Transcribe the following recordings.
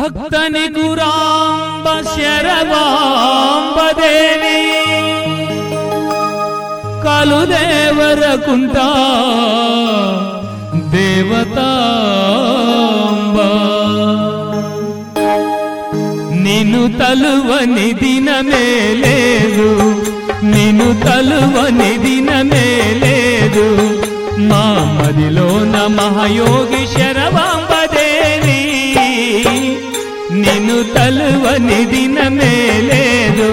భక్తని గురాంబ శరవాంబదేవి కలుదేవరకుంట దేవతాంబ నిన్ను తలువని దినమే లేదు నిన్ను తలువని దినమే లేదు మా మదిలోన మహాయోగి శరవాంబదేవి నిన్ను తలువని దినమే లేదు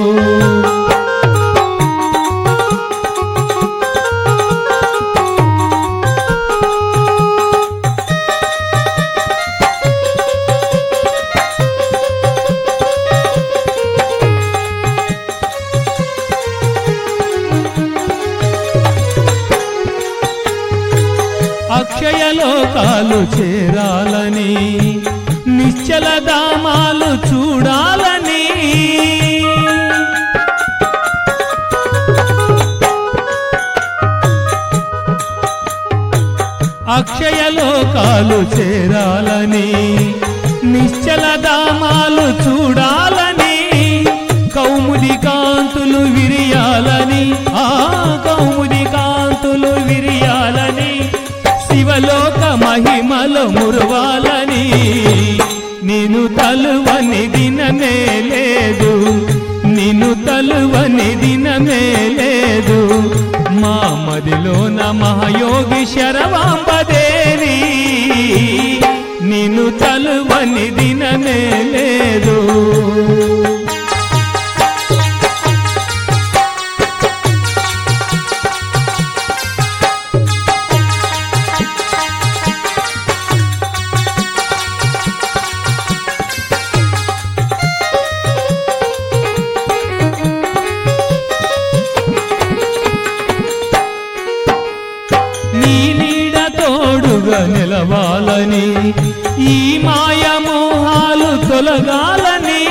అక్షయలోకాలు చేరాలని నిశ్చల దామాలు చూడాలని అక్షయలోకాలు చేరాలని నిశ్చల దామాలు చూడాలని కౌముది కాంతులు విరియాలని ఆ కౌముది కాంతులు విరియాలని శివలోక మహిమలో మురవాలని నేను తలువని దినమే లేదు నిన్ను తలువని దినమే లేదు మా మదిలోన మహాయోగి శరవాంబదేవి నిన్ను తలువని దినమే లేదు నీ నీడ తోడుగా నిలవాలని ఈ మాయ మోహాలు తొలగాలని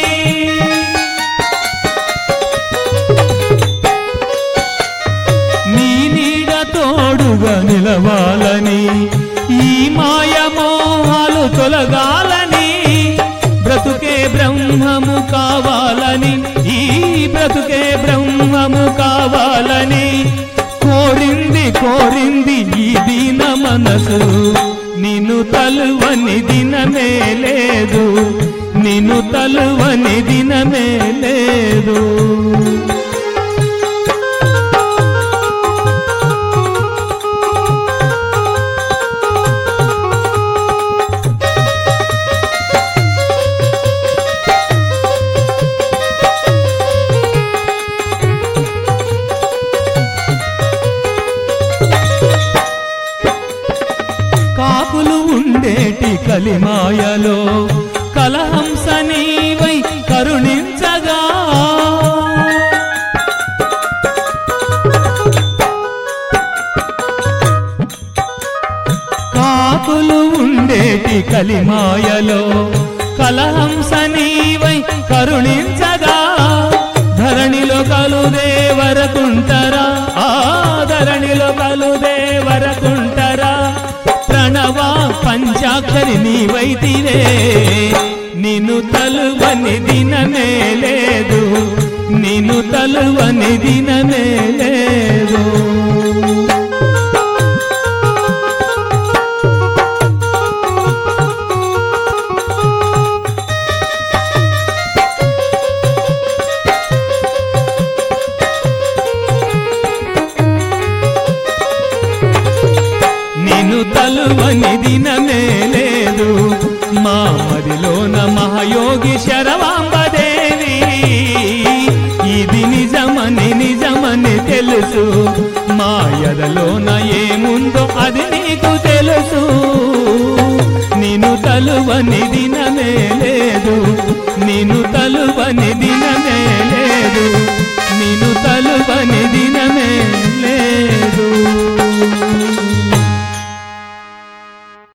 నీ నీడ తోడుగా నిలవాలని ఈ మాయ మోహాలు తొలగాలని బ్రతుకే బ్రహ్మము కావాలని ఈ బ్రతుకే బ్రహ్మము కావాలని కోరింది కోరింది ఈ దీన మనసు నిన్ను తలువని దినమే లేదు నిన్ను తలువని దినమే లేదు కాకులు ఉండేటి కలిమాయలో కలహంస నీవై కరుణించగా కాకులు ఉండేటి కలిమాయలో కలహంస నీవై కరుణించగా ధరణిలో కలుదేవరకుంటరా ఆ ధరణిలో కలుదేవరకుంటరా ప్రణవ పంచాక్షరి నీవైతివే నిన్ను తలువని దినమే లేదు నిన్ను తలువని దినమే లేదు నిన్ను తలువని దినమే లేదు మా మదిలోన మహాయోగి శరవాంబదేవి ఇది నిజమని నిజమని తెలుసు మా ఎదలోన ఏముందో అది నీకు తెలుసు నిన్ను తలువని దినమే లేదు నిన్ను తలువని దినమే లేదు నిన్ను తలువని